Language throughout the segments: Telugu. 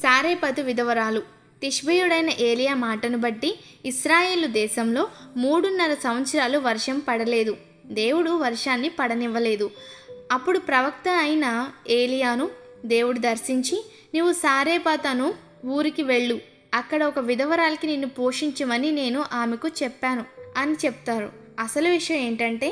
సారేపతు విధవరాలు తిష్బీయుడైన ఏలియా మాటను బట్టి ఇస్రాయేలు దేశంలో మూడున్నర సంవత్సరాలు వర్షం పడలేదు దేవుడు వర్షాన్ని పడనివ్వలేదు అప్పుడు ప్రవక్త అయిన ఏలియాను దేవుడు దర్శించి నీవు సారేపాతను ఊరికి వెళ్ళు అక్కడ ఒక విధవరాలకి నిన్ను పోషించమని నేను ఆమెకు చెప్పాను అని చెప్తారు అసలు విషయం ఏంటంటే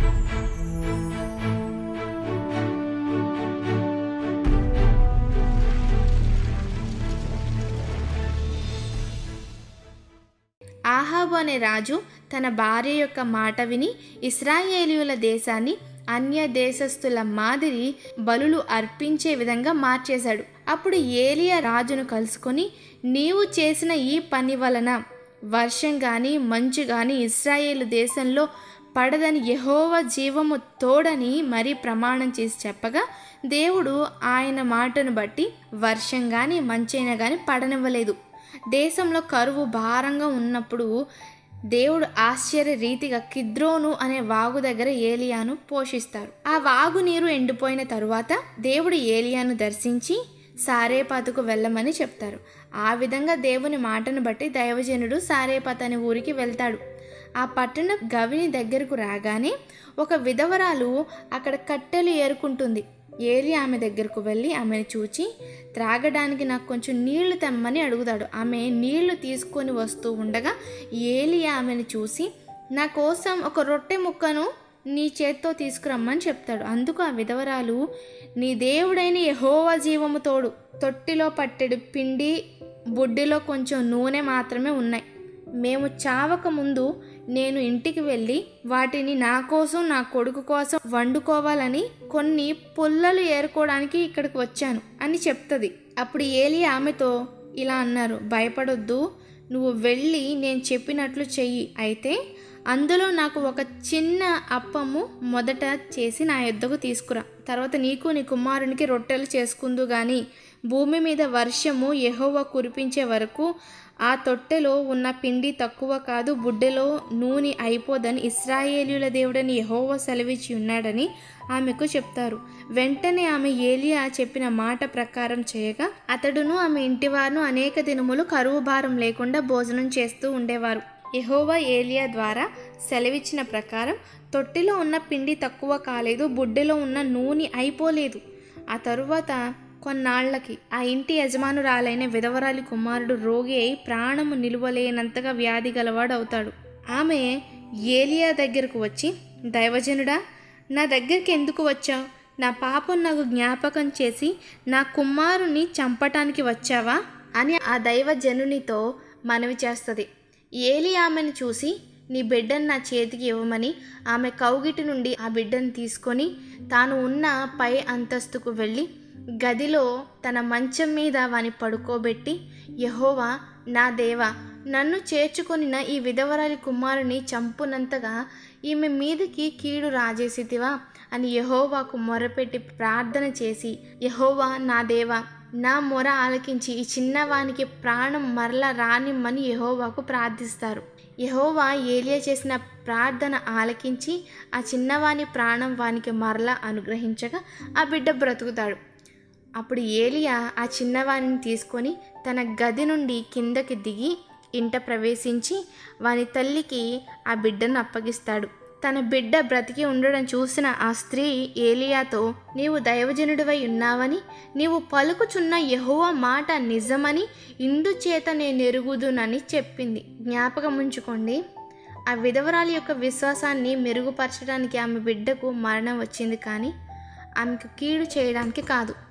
ఆహాబు అనే రాజు తన భార్య యొక్క మాట విని ఇస్రాయేలీయుల దేశాన్ని అన్య దేశస్థుల మాదిరి బలులు అర్పించే విధంగా మార్చేశాడు అప్పుడు ఏలియా రాజును కలుసుకొని నీవు చేసిన ఈ పని వలన వర్షం కానీ మంచు కానీ ఇస్రాయేలు దేశంలో పడదని యహోవ జీవము తోడని మరీ ప్రమాణం చేసి చెప్పగా దేవుడు ఆయన మాటను బట్టి వర్షం కానీ మంచైనా కానీ పడనివ్వలేదు దేశంలో కరువు భారంగా ఉన్నప్పుడు దేవుడు ఆశ్చర్య రీతిగా కిద్రోను అనే వాగు దగ్గర ఏలియాను పోషిస్తారు ఆ వాగు నీరు ఎండిపోయిన తరువాత దేవుడు ఏలియాను దర్శించి సారేపాతుకు వెళ్ళమని చెప్తారు ఆ విధంగా దేవుని మాటను బట్టి దైవజనుడు సారేపాత అనే ఊరికి వెళ్తాడు ఆ పట్టణ గవిని దగ్గరకు రాగానే ఒక విధవరాలు అక్కడ కట్టెలు ఏరుకుంటుంది ఏలి ఆమె దగ్గరకు వెళ్ళి ఆమెను చూచి త్రాగడానికి నాకు కొంచెం నీళ్లు తెమ్మని అడుగుతాడు ఆమె నీళ్లు తీసుకొని వస్తూ ఉండగా ఏలి ఆమెను చూసి నా కోసం ఒక రొట్టె ముక్కను నీ చేత్తో తీసుకురమ్మని చెప్తాడు అందుకు ఆ విధవరాలు నీ దేవుడైన యహోవా జీవము తోడు తొట్టిలో పట్టెడు పిండి బుడ్డిలో కొంచెం నూనె మాత్రమే ఉన్నాయి మేము చావక ముందు నేను ఇంటికి వెళ్ళి వాటిని నా కోసం నా కొడుకు కోసం వండుకోవాలని కొన్ని పుల్లలు ఏరుకోవడానికి ఇక్కడికి వచ్చాను అని చెప్తుంది అప్పుడు ఏలి ఆమెతో ఇలా అన్నారు భయపడొద్దు నువ్వు వెళ్ళి నేను చెప్పినట్లు చెయ్యి అయితే అందులో నాకు ఒక చిన్న అప్పము మొదట చేసి నా యొద్దకు తీసుకురా తర్వాత నీకు నీ కుమారునికి రొట్టెలు చేసుకుందు గాని భూమి మీద వర్షము యెహోవా కురిపించే వరకు ఆ తొట్టెలో ఉన్న పిండి తక్కువ కాదు బుడ్డెలో నూనె అయిపోదని ఇస్రాయేలీయుల దేవుడని యెహోవా సెలవిచ్చి ఉన్నాడని ఆమెకు చెప్తారు వెంటనే ఆమె ఏలియా చెప్పిన మాట ప్రకారం చేయగా అతడును ఆమె ఇంటివారును అనేక దినములు కరువు భారం లేకుండా భోజనం చేస్తూ ఉండేవారు యెహోవా ఏలియా ద్వారా సెలవిచ్చిన ప్రకారం తొట్టిలో ఉన్న పిండి తక్కువ కాలేదు బుడ్డెలో ఉన్న నూనె అయిపోలేదు ఆ తరువాత కొన్నాళ్లకి ఆ ఇంటి యజమానురాలైన విధవరాలి కుమారుడు రోగి అయి ప్రాణము నిలువలేనంతగా వ్యాధి గలవాడు అవుతాడు ఆమె ఏలియా దగ్గరకు వచ్చి దైవజనుడా నా దగ్గరికి ఎందుకు వచ్చావు నా పాపం నాకు జ్ఞాపకం చేసి నా కుమారుని చంపటానికి వచ్చావా అని ఆ దైవజనునితో మనవి చేస్తుంది ఏలి ఆమెను చూసి నీ బిడ్డను నా చేతికి ఇవ్వమని ఆమె కౌగిటి నుండి ఆ బిడ్డను తీసుకొని తాను ఉన్న పై అంతస్తుకు వెళ్ళి గదిలో తన మంచం మీద వాని పడుకోబెట్టి యహోవా నా దేవా నన్ను చేర్చుకొనిన ఈ విధవరాలి కుమారుని చంపునంతగా ఈమె మీదకి కీడు రాజేసితివా అని యహోవాకు మొరపెట్టి ప్రార్థన చేసి యహోవా నా దేవా నా మొర ఆలకించి ఈ చిన్నవానికి ప్రాణం మరల రానిమ్మని యహోవాకు ప్రార్థిస్తారు యహోవా ఏలియా చేసిన ప్రార్థన ఆలకించి ఆ చిన్నవాని ప్రాణం వానికి మరలా అనుగ్రహించగా ఆ బిడ్డ బ్రతుకుతాడు అప్పుడు ఏలియా ఆ చిన్నవానిని తీసుకొని తన గది నుండి కిందకి దిగి ఇంట ప్రవేశించి వాని తల్లికి ఆ బిడ్డను అప్పగిస్తాడు తన బిడ్డ బ్రతికి ఉండడం చూసిన ఆ స్త్రీ ఏలియాతో నీవు దైవజనుడివై ఉన్నావని నీవు పలుకుచున్న యహోవ మాట నిజమని ఇందుచేత నేను ఎరుగుదునని చెప్పింది జ్ఞాపకం ఉంచుకోండి ఆ విధవరాలి యొక్క విశ్వాసాన్ని మెరుగుపరచడానికి ఆమె బిడ్డకు మరణం వచ్చింది కానీ ఆమెకు కీడు చేయడానికి కాదు